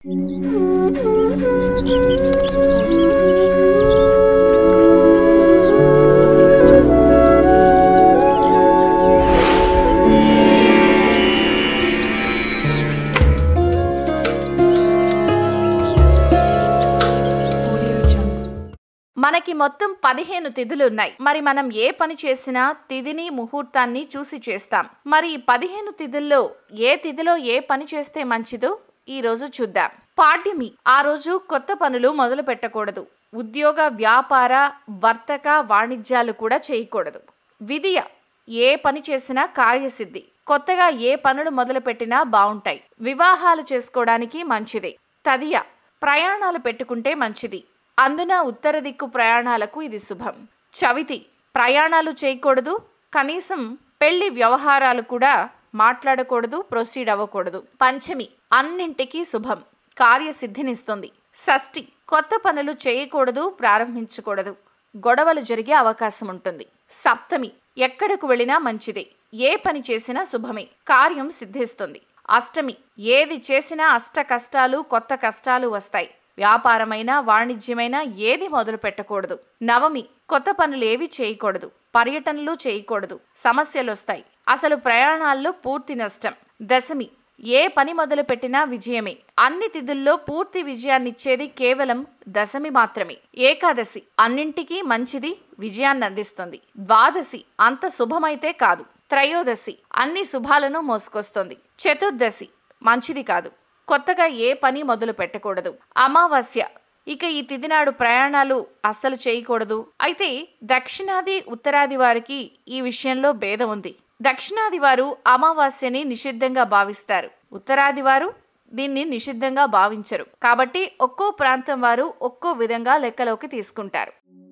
మనకి మొత్తం పదిహేను తిథులు ఉన్నాయి మరి మనం ఏ పని చేసినా తిథిని ముహూర్తాన్ని చూసి చేస్తాం మరి ఈ పదిహేను తిథుల్లో ఏ తిథిలో ఏ పని చేస్తే మంచిదో ఈ రోజు చూద్దాం పాడ్యమి ఆ రోజు కొత్త పనులు మొదలు పెట్టకూడదు ఉద్యోగ వ్యాపార వర్తక వాణిజ్యాలు కూడా చేయకూడదు విధియ ఏ పని చేసినా కార్యసిద్ధి కొత్తగా ఏ పనులు మొదలు పెట్టినా బావుంటాయి వివాహాలు చేసుకోవడానికి మంచిది తదియ ప్రయాణాలు పెట్టుకుంటే మంచిది అందున ఉత్తర దిక్కు ప్రయాణాలకు ఇది శుభం చవితి ప్రయాణాలు చేయకూడదు కనీసం పెళ్లి వ్యవహారాలు కూడా మాట్లాడకూడదు ప్రొసీడ్ అవ్వకూడదు పంచమి అన్నింటికీ శుభం కార్యసిద్ధినిస్తుంది షష్ఠి కొత్త పనులు చేయకూడదు ప్రారంభించకూడదు గొడవలు జరిగే అవకాశం ఉంటుంది సప్తమి ఎక్కడకు వెళ్ళినా మంచిదే ఏ పని చేసినా శుభమే కార్యం సిద్ధిస్తుంది అష్టమి ఏది చేసినా అష్ట కష్టాలు కొత్త కష్టాలు వస్తాయి వ్యాపారమైన వాణిజ్యమైన ఏది మొదలు పెట్టకూడదు నవమి కొత్త పనులు ఏవి చేయకూడదు పర్యటనలు చేయకూడదు సమస్యలు వస్తాయి అసలు ప్రయాణాల్లో పూర్తి నష్టం దశమి ఏ పని మొదలు పెట్టినా విజయమే అన్ని తిథుల్లో పూర్తి విజయాన్నిచ్చేది కేవలం దశమి మాత్రమే ఏకాదశి అన్నింటికీ మంచిది విజయాన్ని అందిస్తుంది ద్వాదశి అంత శుభమైతే కాదు త్రయోదశి అన్ని శుభాలను మోసుకొస్తుంది చతుర్దశి మంచిది కాదు కొత్తగా ఏ పని మొదలు పెట్టకూడదు అమావాస్య ఇక ఈ తిథి నాడు ప్రయాణాలు అస్సలు చేయకూడదు అయితే దక్షిణాది ఉత్తరాది వారికి ఈ విషయంలో భేదం ఉంది దక్షిణాది వారు అమావాస్యని నిషిద్ధంగా భావిస్తారు ఉత్తరాది వారు దీన్ని నిషిద్ధంగా భావించరు కాబట్టి ఒక్కో ప్రాంతం వారు ఒక్కో విధంగా లెక్కలోకి తీసుకుంటారు